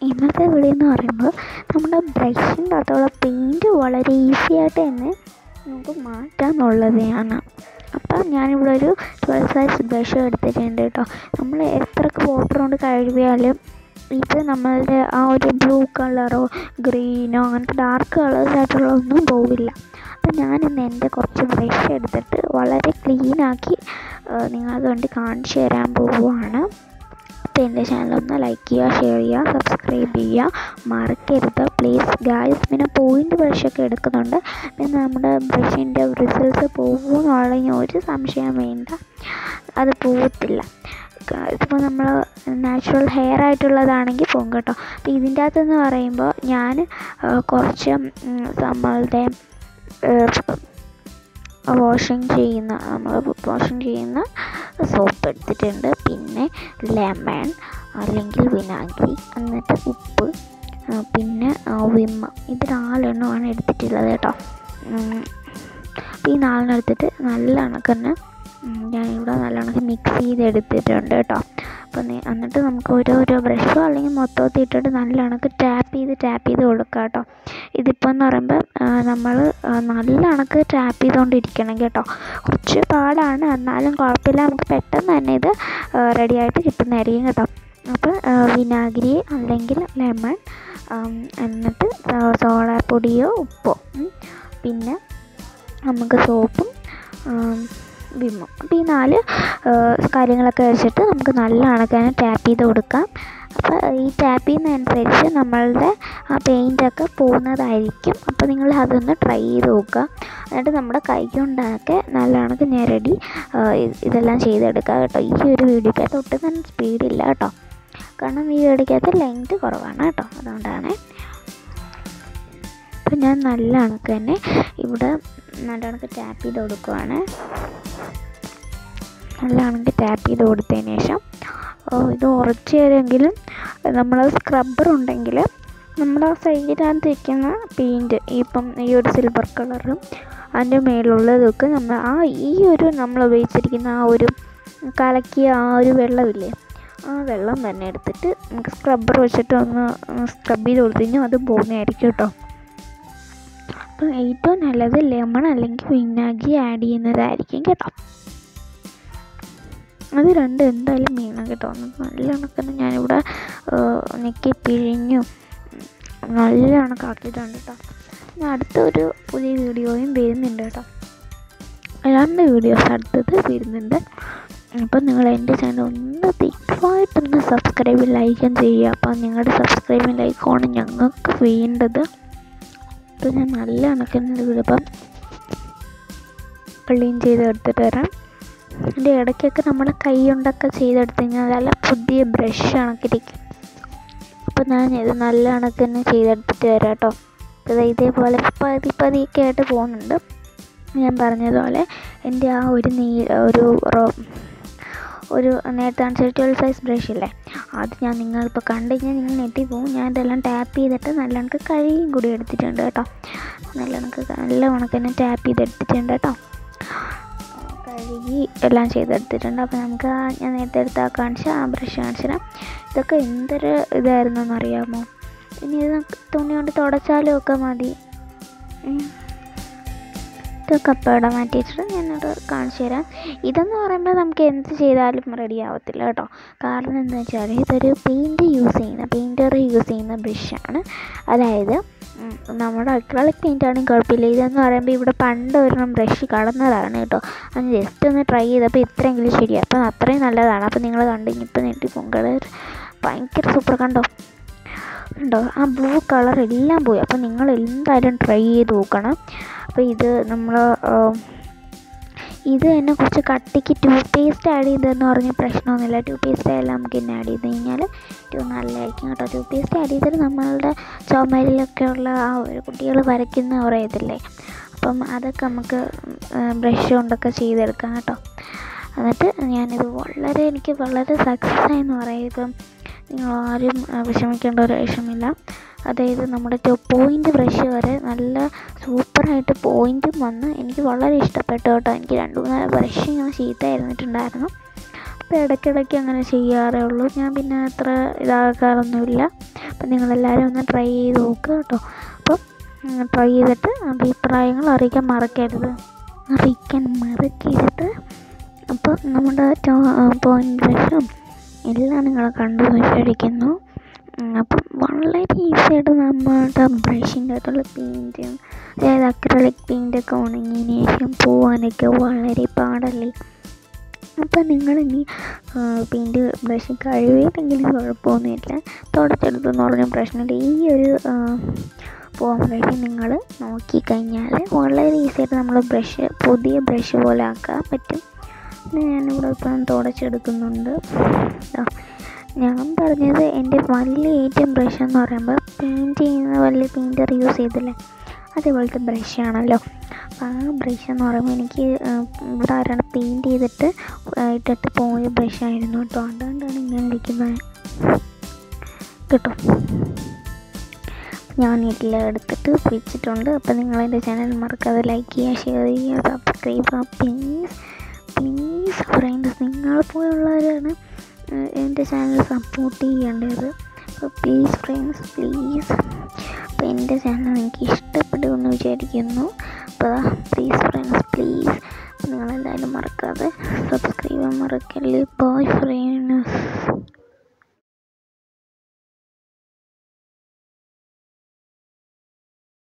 ഇന്നത്തെ വീഡിയോ എന്ന് പറയുമ്പോൾ നമ്മുടെ ബ്രഷിൻ്റെ അകത്തുള്ള പെയിൻറ്റ് വളരെ ഈസി ആയിട്ട് തന്നെ നമുക്ക് മാറ്റാമെന്നുള്ളതാണ് അപ്പം ഞാനിവിടെ ഒരു ട്വൽവ് സൈസ് ബ്രഷ് എടുത്തിട്ടുണ്ട് കേട്ടോ നമ്മൾ എത്രക്ക് വാട്ടർ കൊണ്ട് കഴുകിയാലും ഇത് നമ്മളുടെ ആ ഒരു ബ്ലൂ കളറോ ഗ്രീനോ അങ്ങനത്തെ ഡാർക്ക് കളേഴ്സ് ആയിട്ടുള്ള ഒന്നും പോവില്ല അപ്പം ഞാനിന്ന് എൻ്റെ കുറച്ച് ബ്രഷ് എടുത്തിട്ട് വളരെ ക്ലീനാക്കി നിങ്ങൾക്ക് വേണ്ടി കാണിച്ചു തരാൻ പോവുകയാണ് അപ്പോൾ എൻ്റെ ചാനൽ ഒന്ന് ലൈക്ക് ചെയ്യുക ഷെയർ ചെയ്യുക സബ്സ്ക്രൈബ് ചെയ്യുക മറക്കരുത് പ്ലീസ് ഗായ്സ് പിന്നെ പോയിൻ്റ് ബ്രഷൊക്കെ എടുക്കുന്നുണ്ട് പിന്നെ നമ്മുടെ ബ്രഷിൻ്റെ റിസൾട്ട്സ് പോകുമെന്നുള്ള ഒരു സംശയം വേണ്ട അത് പോകത്തില്ല ഇതിപ്പോൾ നമ്മൾ നാച്ചുറൽ ഹെയർ ആയിട്ടുള്ളതാണെങ്കിൽ പോകും കേട്ടോ അപ്പോൾ ഇതിൻ്റെ അകത്തെന്ന് പറയുമ്പോൾ ഞാൻ കുറച്ച് നമ്മളുടെ വാഷിങ് ചെയ്യുന്ന നമ്മൾ വാഷിങ് ചെയ്യുന്ന സോപ്പ് എടുത്തിട്ടുണ്ട് പിന്നെ ലെമൺ അല്ലെങ്കിൽ വിനാഗിരി എന്നിട്ട് ഉപ്പ് പിന്നെ വിമ്മ ഇത് നാലെണ്ണമാണ് എടുത്തിട്ടുള്ളത് കേട്ടോ അപ്പോൾ ഈ നാലെണ്ണം എടുത്തിട്ട് നല്ല കണക്കന്നെ ഞാനിവിടെ നല്ല കണക്ക് മിക്സ് ചെയ്ത് എടുത്തിട്ടുണ്ട് കേട്ടോ അപ്പോൾ എന്നിട്ട് നമുക്ക് ഓരോരോ ബ്രഷോ അല്ലെങ്കിൽ മൊത്തത്തിൽ ഇട്ടിട്ട് നല്ല കണക്ക് ടാപ്പ് ചെയ്ത് ടാപ്പ് ചെയ്ത് കൊടുക്കുക കേട്ടോ ഇതിപ്പോൾ എന്ന് പറയുമ്പോൾ നമ്മൾ നല്ല കണക്ക് ടാപ്പ് ചെയ്തുകൊണ്ടിരിക്കണം കേട്ടോ കുറച്ച് പാടാണ് എന്നാലും കുഴപ്പമില്ല നമുക്ക് പെട്ടെന്ന് തന്നെ ഇത് റെഡി ആയിട്ട് കിട്ടുന്നതായിരിക്കും കേട്ടോ അപ്പോൾ വിനാഗിരി അല്ലെങ്കിൽ ലെമൺ എന്നിട്ട് സോഡാപ്പൊടിയോ ഉപ്പോ പിന്നെ നമുക്ക് സോപ്പും വിമ്മും അപ്പോൾ ഈ നാല് കാര്യങ്ങളൊക്കെ വെച്ചിട്ട് നമുക്ക് നല്ല കണക്കാണ് ടാപ്പ് ചെയ്ത് കൊടുക്കാം അപ്പോൾ ഈ ടാപ്പ് ചെയ്യുന്നതനുസരിച്ച് നമ്മളുടെ ആ പെയിൻ്റൊക്കെ പോകുന്നതായിരിക്കും അപ്പോൾ നിങ്ങൾ അതൊന്ന് ട്രൈ ചെയ്ത് നോക്കുക എന്നിട്ട് നമ്മുടെ കൈ കൊണ്ടൊക്കെ നല്ല കണക്ക് ഞെരടി ഇതെല്ലാം ചെയ്തെടുക്കുക കേട്ടോ ഈ ഒരു വീഡിയോക്കകത്ത് ഒട്ടും തന്നെ സ്പീഡില്ല കേട്ടോ കാരണം ഈ വീഡിയോക്കകത്ത് ലെങ്ത് കുറവാണ് കേട്ടോ അതുകൊണ്ടാണ് അപ്പം ഞാൻ നല്ല കണക്ക് തന്നെ ഇവിടെ നല്ല കണക്ക് ടാപ്പ് ചെയ്ത് കൊടുക്കുവാണ് നല്ല കണക്ക് ടാപ്പ് ചെയ്ത് കൊടുത്തതിന് ശേഷം ഇത് ഉറച്ചു തരുമെങ്കിലും നമ്മൾ സ്ക്രബ്ബർ ഉണ്ടെങ്കിൽ നമ്മുടെ സൈഡിനകത്ത് വയ്ക്കുന്ന പെയിൻറ്റ് ഇപ്പം ഈ ഒരു സിൽവർ കളറും അതിൻ്റെ മേലുള്ളതൊക്കെ നമ്മൾ ആ ഈ ഒരു നമ്മൾ ഉപയോഗിച്ചിരിക്കുന്ന ആ ഒരു കലക്കിയ ആ ഒരു വെള്ളമില്ലേ ആ വെള്ളം തന്നെ എടുത്തിട്ട് നമുക്ക് സ്ക്രബ്ബർ വെച്ചിട്ട് ഒന്ന് സ്ക്രബ് ചെയ്ത് കൊടുത്തു കഴിഞ്ഞാൽ അതും പോകുന്നതായിരിക്കും കേട്ടോ അപ്പം ഏറ്റവും നല്ലത് ലെമൺ അല്ലെങ്കിൽ വിനാഗിരി ആഡ് ചെയ്യുന്നതായിരിക്കും കേട്ടോ അത് രണ്ടും എന്തായാലും വേണം കേട്ടോ നല്ല കണക്കിന് ഞാനിവിടെ ഞെക്കി പിഴിഞ്ഞു നല്ല കണക്കാക്കിയിട്ടുണ്ട് കേട്ടോ ഇനി അടുത്തൊരു പുതിയ വീഡിയോയും വരുന്നുണ്ട് കേട്ടോ രണ്ട് വീഡിയോസ് അടുത്തത് വരുന്നുണ്ട് അപ്പം നിങ്ങൾ എൻ്റെ ചാനൽ ഒന്ന് തിക്കായിട്ടൊന്ന് സബ്സ്ക്രൈബ് ലൈക്കും ചെയ്യുക അപ്പം നിങ്ങളുടെ സബ്സ്ക്രൈബും ലൈക്കുമാണ് ഞങ്ങൾക്ക് വേണ്ടത് അപ്പോൾ ഞാൻ നല്ല കണക്കിന് ഇതിപ്പം ക്ലീൻ ചെയ്ത് എടുത്തിട്ട് വരാം അതിൻ്റെ ഇടയ്ക്കൊക്കെ നമ്മുടെ കൈ കൊണ്ടൊക്കെ ചെയ്തെടുത്ത് കഴിഞ്ഞാൽ നല്ല പുതിയ ബ്രഷ് കണക്കിരിക്കും അപ്പോൾ ഞാൻ ഇത് നല്ല കണക്ക് തന്നെ ചെയ്തെടുത്തിട്ട് വരാം കേട്ടോ അപ്പോൾ ഇതേപോലെ പതി പതിയൊക്കെ ആയിട്ട് പോകുന്നുണ്ട് ഞാൻ പറഞ്ഞതുപോലെ എൻ്റെ ആ ഒരു നീ ഒരു റോ ഒരു നേരത്തെ കാണിച്ച ട്വൽവ് സൈസ് ബ്രഷ് ഇല്ലേ അത് ഞാൻ നിങ്ങളിപ്പോൾ കണ്ടു കഴിഞ്ഞാൽ നിങ്ങൾ നെറ്റി പോകും ഞാൻ ഇതെല്ലാം ടാപ്പ് ചെയ്തിട്ട് നല്ല കണക്ക് കഴിയും കൂടി എടുത്തിട്ടുണ്ട് കേട്ടോ നല്ല കണക്ക് നല്ല കണക്ക് തന്നെ ടാപ്പ് ചെയ്തെടുത്തിട്ടുണ്ട് കേട്ടോ കഴുകി എല്ലാം ചെയ്തെടുത്തിട്ടുണ്ട് അപ്പോൾ നമുക്ക് ഞാൻ നേരത്തെ എടുത്ത് കാണിച്ച ആ ബ്രഷ് കാണിച്ചുതരാം ഇതൊക്കെ എന്തൊരു ഇതായിരുന്നു എന്നറിയാമോ ഇനി ഇത് തുണി കൊണ്ട് തുടച്ചാലും ഒക്കെ മതി ഇതൊക്കെ അപ്പോൾ ഇവിടെ മാറ്റി വെച്ചിട്ട് ഞാനത് കാണിച്ചു തരാം ഇതെന്ന് പറയുമ്പോൾ നമുക്ക് എന്ത് ചെയ്താലും റെഡി ആവത്തില്ല കേട്ടോ കാരണം എന്താ വെച്ചാൽ ഇതൊരു പെയിൻറ്റ് യൂസ് ചെയ്യുന്ന പെയിൻറ്റർ യൂസ് ചെയ്യുന്ന ബ്രഷാണ് അതായത് നമ്മുടെ അക്രലിക് പെയിൻ്റ് ആണെങ്കിൽ കുഴപ്പമില്ല ഇതെന്ന് പറയുമ്പോൾ ഇവിടെ പണ്ട് ഒരെണ്ണം ബ്രഷ് കടന്നതാണ് കേട്ടോ അത് ജസ്റ്റ് ഒന്ന് ട്രൈ ചെയ്തപ്പോൾ ഇത്രയെങ്കിലും ശരിയാണ് അപ്പം അത്രയും നല്ലതാണ് അപ്പോൾ നിങ്ങൾ കണ്ടു ഇനിയിപ്പോൾ നെട്ടി പൊങ്കളർ ഭയങ്കര സൂപ്പർ കണ്ടോ ഉണ്ടോ ആ ബ്ലൂ കളർ എല്ലാം പോയി അപ്പോൾ നിങ്ങൾ എന്തായാലും ട്രൈ ചെയ്ത് നോക്കണം അപ്പോൾ ഇത് നമ്മൾ ഇത് തന്നെ കുറച്ച് കട്ടിക്ക് ടൂത്ത് പേസ്റ്റ് ആഡ് ചെയ്തതെന്ന് പറഞ്ഞ പ്രശ്നമൊന്നുമില്ല ടൂത്ത് പേസ്റ്റ് എല്ലാം നമുക്ക് ഇന്ന് ആഡ് ചെയ്ത് കഴിഞ്ഞാൽ ഏറ്റവും നല്ലതായിരിക്കും കേട്ടോ ടൂത്ത് പേസ്റ്റ് ആഡ് ചെയ്തിട്ട് നമ്മളുടെ ചുമരിലൊക്കെ ഉള്ള ആ ഒരു കുട്ടികൾ വരയ്ക്കുന്ന കുറേ ഇതില്ലേ അപ്പം അതൊക്കെ നമുക്ക് ബ്രഷ് കൊണ്ടൊക്കെ ചെയ്തെടുക്കാം കേട്ടോ എന്നിട്ട് ഞാനിത് വളരെ എനിക്ക് വളരെ സക്സസ് ആയെന്ന് പറയാം ഇപ്പം നിങ്ങൾ ആരും വിഷമിക്കേണ്ട ഒരു വിഷമില്ല അതായത് നമ്മുടെ പോയിൻ്റ് ബ്രഷ് വരെ നല്ല സൂപ്പറായിട്ട് പോയിൻറ്റും വന്ന് എനിക്ക് വളരെ ഇഷ്ടപ്പെട്ടു കേട്ടോ എനിക്ക് രണ്ട് മൂന്ന് ബ്രഷ് ഇങ്ങനെ ചീത്തയായിരുന്നിട്ടുണ്ടായിരുന്നു അപ്പോൾ ഇടയ്ക്കിടയ്ക്ക് അങ്ങനെ ചെയ്യാറേ ഉള്ളൂ ഞാൻ പിന്നെ അത്ര ഇതാക്കാറൊന്നുമില്ല അപ്പം നിങ്ങളെല്ലാവരും ഒന്ന് ട്രൈ ചെയ്ത് നോക്കുക കേട്ടോ അപ്പം ട്രൈ ചെയ്തിട്ട് അഭിപ്രായങ്ങൾ അറിയിക്കാൻ മറക്കരുത് അറിയിക്കാൻ മറക്കരുത് അപ്പോൾ നമ്മുടെ പോയിൻ്റ് ബ്രഷും എല്ലാം നിങ്ങൾ കണ്ടു വിചാരിക്കുന്നു അപ്പം വളരെ ഈസിയായിട്ട് നമ്മുടെ ബ്രഷിൻ്റെ അകത്തുള്ള പെയിൻറ്റും അതായത് അക്രലിക് പെയിൻ്റൊക്കെ ഉണങ്ങിയതിന് ശേഷം പോവാനൊക്കെ വളരെ പാടല്ലേ അപ്പം നിങ്ങൾ ഇനി പെയിൻറ്റ് ബ്രഷ് കഴിവില്ലെങ്കിലും കുഴപ്പമൊന്നുമില്ല തുടച്ചെടുത്തെന്ന് പറഞ്ഞ പ്രശ്നമില്ല ഈ ഒരു പോകാൻ ബ്രഷ് നിങ്ങൾ നോക്കിക്കഴിഞ്ഞാൽ വളരെ ഈസിയായിട്ട് നമ്മൾ ബ്രഷ് പുതിയ ബ്രഷ് പോലെ ആക്കാൻ പറ്റും ഞാനിവിടെ ഇപ്പം തുടച്ചെടുക്കുന്നുണ്ട് ഞാൻ പറഞ്ഞത് എൻ്റെ വലിയ ഏറ്റവും ബ്രഷ് എന്ന് പറയുമ്പോൾ പെയിൻറ്റ് ചെയ്യുന്ന വലിയ പെയിൻറ്റർ യൂസ് ചെയ്തില്ലേ അതേപോലത്തെ ബ്രഷാണല്ലോ അപ്പോൾ ആ ബ്രഷ് എന്ന് പറയുമ്പോൾ എനിക്ക് ഇവിടെ ആരാണ് പെയിൻറ്റ് ചെയ്തിട്ട് ഇട്ടിട്ട് പോയ ബ്രഷായിരുന്നു കേട്ടോ അതുകൊണ്ടാണ് ഇങ്ങനെ ഇരിക്കുന്നത് കേട്ടോ ഞാൻ എല്ലാം എടുത്തിട്ട് വെച്ചിട്ടുണ്ട് അപ്പോൾ നിങ്ങൾ എൻ്റെ ചാനൽ മറക്കാതെ ലൈക്ക് ചെയ്യുക ഷെയർ ചെയ്യുക സബ്സ്ക്രൈബ് ചെയ്യുക പ്ലീസ് പ്ലീസ് ഫ്രണ്ട്സ് നിങ്ങളെപ്പോലുള്ളവരാണ് എൻ്റെ ചാനൽ സപ്പോർട്ട് ചെയ്യേണ്ടത് അപ്പോൾ പ്ലീസ് ഫ്രണ്ട്സ് പ്ലീസ് അപ്പോൾ എൻ്റെ ചാനൽ നിങ്ങൾക്ക് ഇഷ്ടപ്പെടുമെന്ന് വിചാരിക്കുന്നു അപ്പോൾ പ്ലീസ് ഫ്രണ്ട്സ് പ്ലീസ് നിങ്ങളെന്തായാലും മറക്കാതെ സബ്സ്ക്രൈബ് ചെയ്യാൻ മറക്കല്ലേ ബോയ് ഫ്രണ്ട്സ്